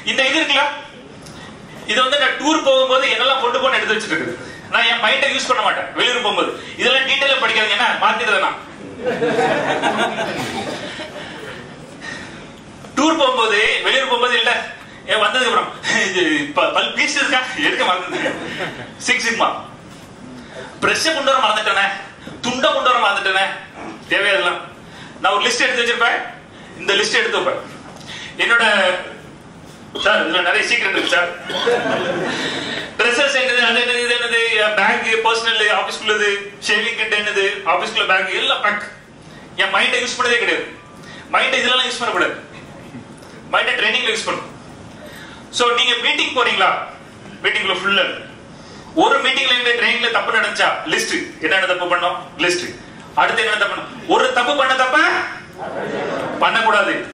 இந்த இது இருக்குல்ல இது வந்து நான் டூர் போகும்போது என்னெல்லாம் கொண்டு போன எடுத்து வச்சிட்டு இருக்குது நான் என் மைண்டை யூஸ் பண்ண மாட்டேன் வெளியூர் போகும்போது இதெல்லாம் டீட்டெயிலா படிக்காதீங்க என்ன மாத்திடுறேன் நான் டூர் போகும்போது வெளியூர் போகும்போது இல்ல ஏன் வந்ததுக்கு அப்புறம் இது ப- பல் பீஸ் இருக்கா எடுக்க மறந்துட்டேன் சிக்ஸ் சிக்மா பிரஷ் கொண்டு வர மறந்துட்டேனே துண்டை கொண்டு வர மறந்துட்டேனே தேவையெல்லாம் நான் ஒரு லிஸ்ட் எடுத்து வச்சிருப்பேன் இந்த லிஸ்ட் எடுத்து வைப்பேன் என்னோட சார் இதுல நிறைய சீக்கிரம் இருக்கு சார் ட்ரெஸ்ஸஸ் என்னது அது என்னது இது என்னது பேக் பர்சனல் ஆபீஸ்க்குள்ளது ஷேவிங் கிட் என்னது ஆபீஸ்க்குள்ள பேக் எல்லாம் பேக் என் மைண்டை யூஸ் பண்ணதே கிடையாது மைண்டை இதெல்லாம் யூஸ் பண்ணக்கூடாது மைண்டை ட்ரைனிங்ல யூஸ் பண்ணும் சோ நீங்க மீட்டிங் போறீங்களா மீட்டிங்ல ஃபுல்லா ஒரு மீட்டிங்ல இந்த ட்ரைனிங்ல தப்பு நடந்துச்சா லிஸ்ட் என்னென்ன தப்பு பண்ணோம் லிஸ்ட் அடுத்து என்ன தப்பு பண்ணோம் ஒரு தப்பு பண்ண தப்ப பண்ணக்கூடாது